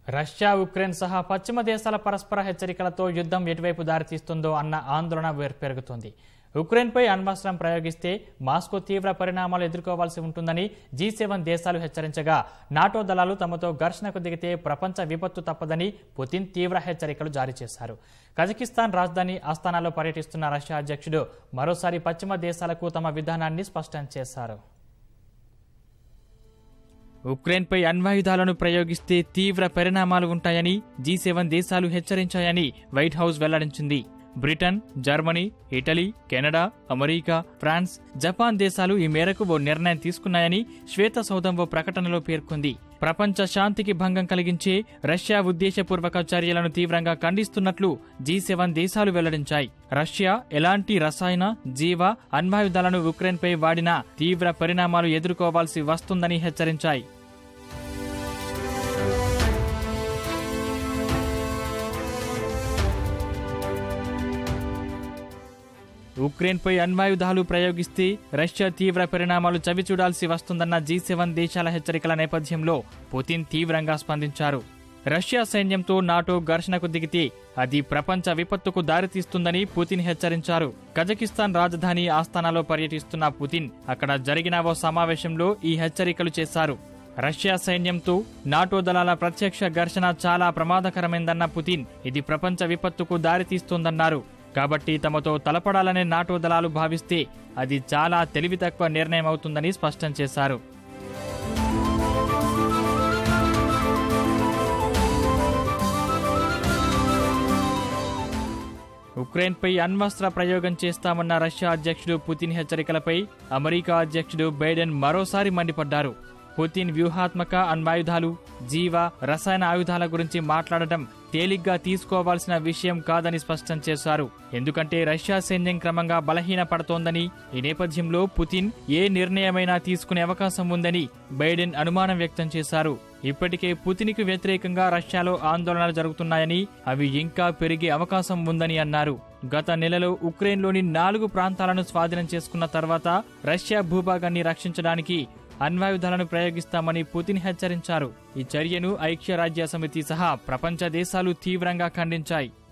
Russia Ukraine సహా పశ్చిమ దేశాల పరస్పర హెచ్చరికలతో యుద్ధం ఎటువైపు దారితీస్తుందో అన్న ఆందోళన వేర్- పెరుగుతోంది ఉక్రెయిన్పై అణ్వస్త్రం ప్రయోగిస్తే మాస్కో తీవ్ర పరిణామాలు ఎదుర్కోవాల్సి ఉంటుందని జీ సెవెన్ దేశాలు హెచ్చరించగా నాటో దళాలు తమతో ఘర్షణకు దిగితే ప్రపంచ విపత్తు తప్పదని పుతిన్ తీవ్ర హెచ్చరికలు జారీ చేశారు కజకిస్తాన్ రాజధాని ఆస్థానాలో పర్యటిస్తున్న రష్యా అధ్యక్షుడు మరోసారి పశ్చిమ దేశాలకు తమ విధానాన్ని స్పష్టం చేశారు ఉక్రెయిన్పై అణ్వాయుధాలను ప్రయోగిస్తే తీవ్ర పరిణామాలు ఉంటాయని జీ సెవెన్ దేశాలు హెచ్చరించాయని వైట్ హౌస్ వెల్లడించింది Britain Germany Italy Canada America France Japan దేశాలు ఈ మేరకు ఓ నిర్ణయం తీసుకున్నాయని శ్వేత సౌధం ఓ ప్రకటనలో పేర్కొంది ప్రపంచ శాంతికి భంగం కలిగించే రష్యా ఉద్దేశపూర్వక చర్యలను తీవ్రంగా ఖండిస్తున్నట్లు జీ సెవెన్ దేశాలు వెల్లడించాయి రష్యా ఎలాంటి రసాయన జీవ అణ్వాయుధాలను ఉక్రెయిన్పై వాడినా తీవ్ర పరిణామాలు ఎదుర్కోవాల్సి వస్తుందని హెచ్చరించాయి ఉక్రెయిన్పై అణ్వాయుధాలు ప్రయోగిస్తే రష్యా తీవ్ర పరిణామాలు చవిచూడాల్సి వస్తుందన్న జీ సెవెన్ దేశాల హెచ్చరికల నేపథ్యంలో పుతిన్ తీవ్రంగా స్పందించారు రష్యా సైన్యంతో నాటో ఘర్షణకు దిగితే అది ప్రపంచ విపత్తుకు దారితీస్తుందని పుతిన్ హెచ్చరించారు కజకిస్తాన్ రాజధాని ఆస్థానాలో పర్యటిస్తున్న పుతిన్ అక్కడ జరిగిన ఓ సమావేశంలో ఈ హెచ్చరికలు చేశారు రష్యా సైన్యంతో నాటో దళాల ప్రత్యక్ష ఘర్షణ చాలా ప్రమాదకరమైందన్న పుతిన్ ఇది ప్రపంచ విపత్తుకు దారితీస్తోందన్నారు కాబట్టి తమతో తలపడాలనే నాటో దళాలు భావిస్తే అది చాలా తెలివి తక్కువ నిర్ణయం అవుతుందని స్పష్టం చేశారు ఉక్రెయిన్పై అణ్వస్త్ర ప్రయోగం చేస్తామన్న రష్యా అధ్యక్షుడు పుతిన్ హెచ్చరికలపై అమెరికా అధ్యక్షుడు బైడెన్ మరోసారి మండిపడ్డారు పుతిన్ వ్యూహాత్మక అణ్వాయుధాలు జీవ రసాయన ఆయుధాల గురించి మాట్లాడటం తేలిగ్గా తీసుకోవాల్సిన విషయం కాదని స్పష్టం చేశారు ఎందుకంటే రష్యా సైన్యం క్రమంగా బలహీన పడుతోందని ఈ నేపథ్యంలో పుతిన్ ఏ నిర్ణయమైనా తీసుకునే అవకాశం ఉందని బైడెన్ అనుమానం వ్యక్తం చేశారు ఇప్పటికే పుతిన్కు వ్యతిరేకంగా రష్యాలో ఆందోళనలు జరుగుతున్నాయని అవి ఇంకా పెరిగే అవకాశం ఉందని అన్నారు గత నెలలో ఉక్రెయిన్లోని నాలుగు ప్రాంతాలను స్వాధీనం చేసుకున్న తర్వాత రష్యా భూభాగాన్ని రక్షించడానికి అణ్వాయుధాలను ప్రయోగిస్తామని పుతిన్ హెచ్చరించారు ఈ చర్యను ఐక్యరాజ్య సమితి సహా ప్రపంచ దేశాలు తీవ్రంగా ఖండించాయి